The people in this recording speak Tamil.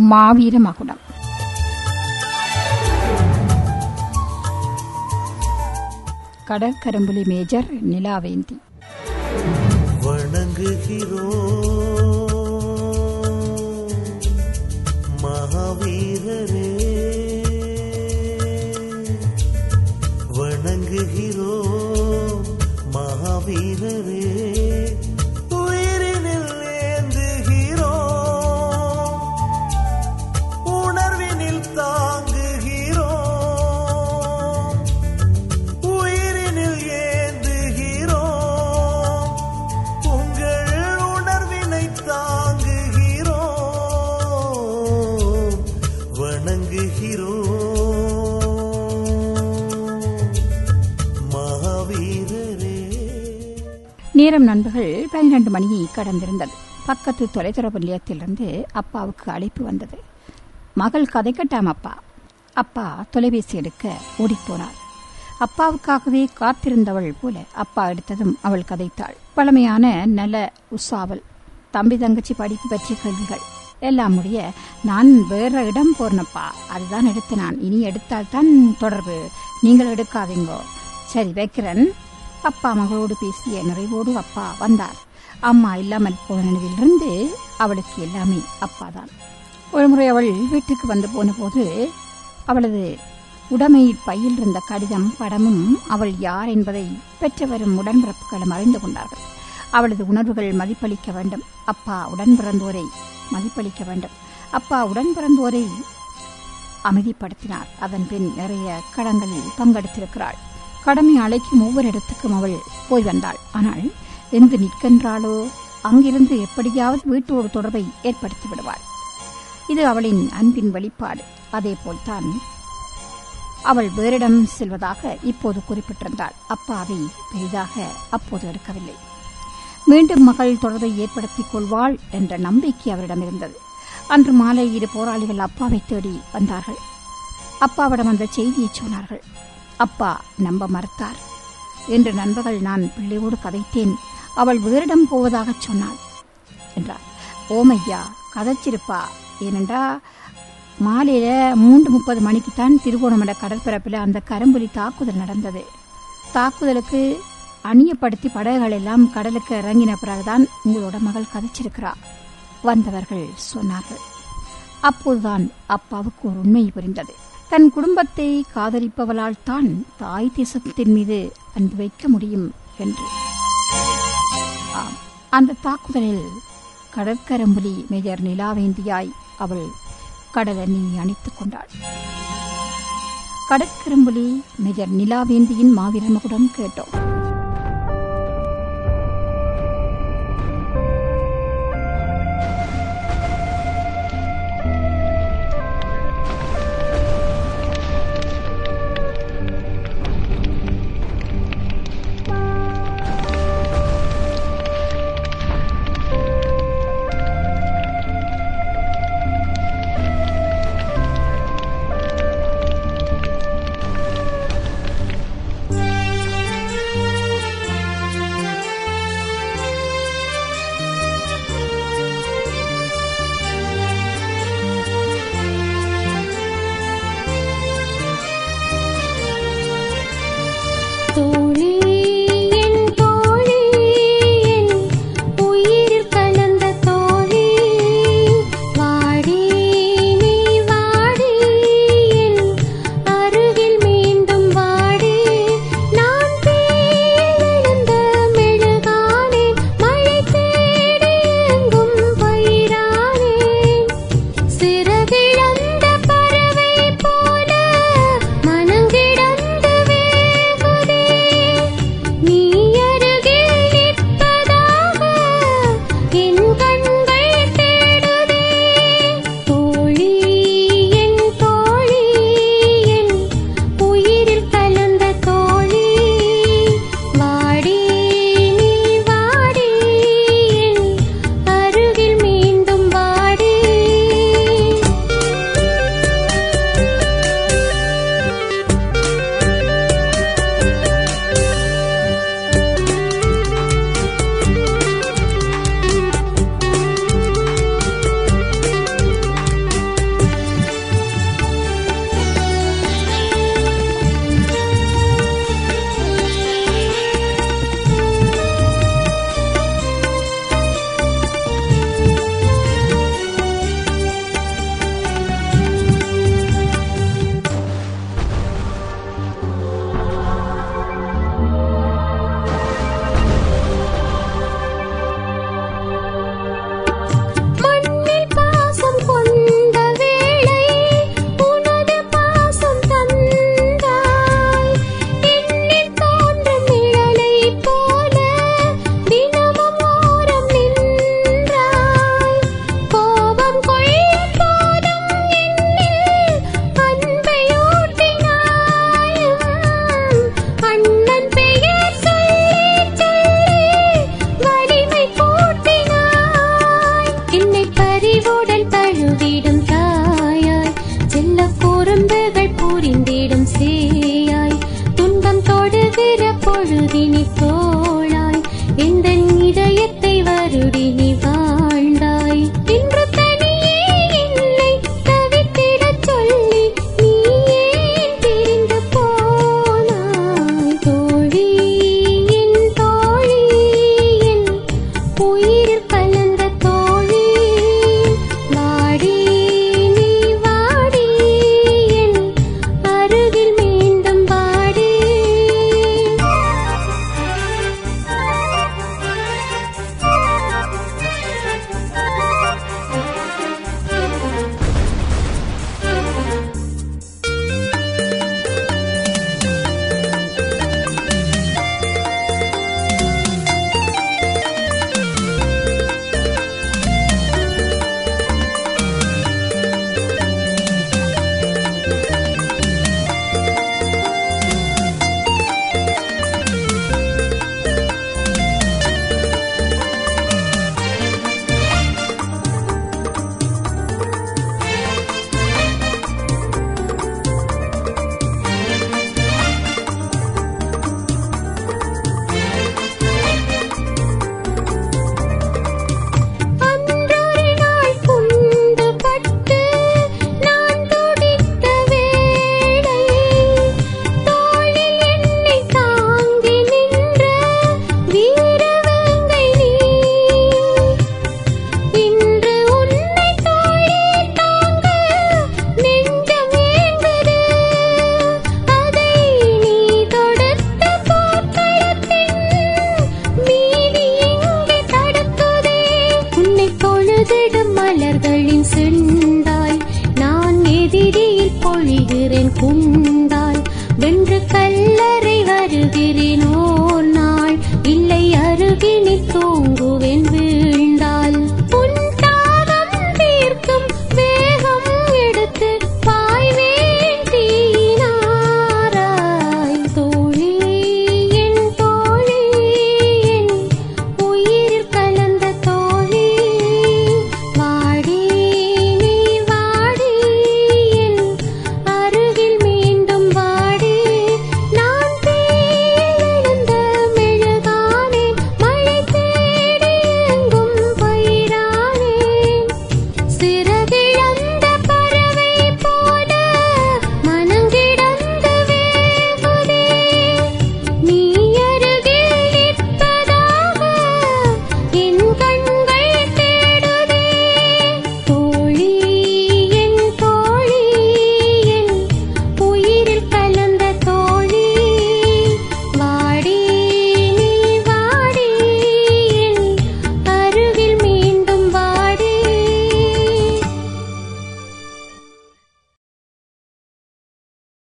மாவீர மகுடம் கடற்கரம்புலி மேஜர் நிலாவேந்தி வணங்குகிறோம் மகாவீரரே வணங்குகிறோம் மகாவீரரே உயிரினில் ஏந்துகிறோம் உணர்வினில் தாங்குகிறோம் உயிரினில் ஏந்துகிறோம் உங்கள் உணர்வினை தாங்குகிறோம் வணங்குகிறோம் மகாவீரரே நேரம் நண்பர்கள் பன்னிரண்டு மணியை கடந்திருந்தது பக்கத்து தொலைத்தொடர்பு நிலையத்திலிருந்து அப்பாவுக்கு அழைப்பு வந்தது மகள் கதை கட்டாம் அப்பா அப்பா தொலைபேசி எடுக்க ஓடிப்போனார் அப்பாவுக்காகவே காத்திருந்தவள் போல அப்பா எடுத்ததும் அவள் கதைத்தாள் பழமையான நல்ல உற்சாவல் தம்பி தங்கச்சி படிப்பு பற்றிய கேள்விகள் எல்லாம் முடிய நான் வேற இடம் போறனப்பா அதுதான் எடுத்து நான் இனி எடுத்தால்தான் தொடர்பு நீங்கள் எடுக்காதீங்கோ சரி வைக்கிறேன் அப்பா மகளோடு பேசிய நிறைவோடு அப்பா வந்தார் அம்மா இல்லாமல் போன நினைவிலிருந்து அவளுக்கு எல்லாமே அப்பாதான் ஒருமுறை அவள் வீட்டுக்கு வந்து போன போது அவளது உடைமை பையில் இருந்த கடிதம் படமும் அவள் யார் என்பதை பெற்று வரும் உடன்பிறப்புகளும் அறிந்து கொண்டார்கள் அவளது உணர்வுகள் மதிப்பளிக்க வேண்டும் அப்பா உடன் பிறந்தோரை மதிப்பளிக்க வேண்டும் அப்பா உடன் பிறந்தோரை அமைதிப்படுத்தினார் அதன் பின் நிறைய களங்களில் பங்கெடுத்திருக்கிறாள் கடமை அழைக்கும் ஒவ்வொரு இடத்துக்கும் அவள் போய் வந்தாள் ஆனால் எங்கு நிற்கின்றாளோ அங்கிருந்து எப்படியாவது வீட்டோடு தொடர்பை ஏற்படுத்தி விடுவாள் இது அவளின் அன்பின் வெளிப்பாடு அதேபோல்தான் அவள் வேறிடம் செல்வதாக இப்போது குறிப்பிட்டிருந்தாள் அப்பா அதை பெரிதாக அப்போது எடுக்கவில்லை மீண்டும் மகள் தொடர்பை ஏற்படுத்திக் கொள்வாள் என்ற நம்பிக்கை அவரிடம் இருந்தது அன்று மாலை இரு போராளிகள் அப்பாவை தேடி வந்தார்கள் அப்பாவிடம் அந்த செய்தியை சொன்னார்கள் அப்பா நம்ப மறுத்தார் என்று நண்பர்கள் நான் பிள்ளையோடு கதைத்தேன் அவள் வேறிடம் போவதாகச் சொன்னாள் என்றார் ஓமையா கதைச்சிருப்பா ஏனென்றா மாலையில மூன்று முப்பது மணிக்குத்தான் திருகோணமலை கடற்பரப்பில் அந்த கரும்புலி தாக்குதல் நடந்தது தாக்குதலுக்கு அணியப்படுத்தி படகுகள் எல்லாம் கடலுக்கு இறங்கின பிறகுதான் உங்களோட மகள் கதைச்சிருக்கிறா வந்தவர்கள் சொன்னார்கள் அப்போதுதான் அப்பாவுக்கு ஒரு உண்மை புரிந்தது தன் குடும்பத்தை காதலிப்பவளால் தான் தாய் தேசத்தின் மீது அன்பு வைக்க முடியும் என்று ஆம் அந்த தாக்குதலில் கடற்கரம்புலி மேஜர் நிலாவேந்தியாய் அவள் கடலணி அணைத்துக் கொண்டாள் கடற்கரம்புலி மேஜர் நிலாவேந்தியின் மாவீரன் மகுடம் கேட்டோம்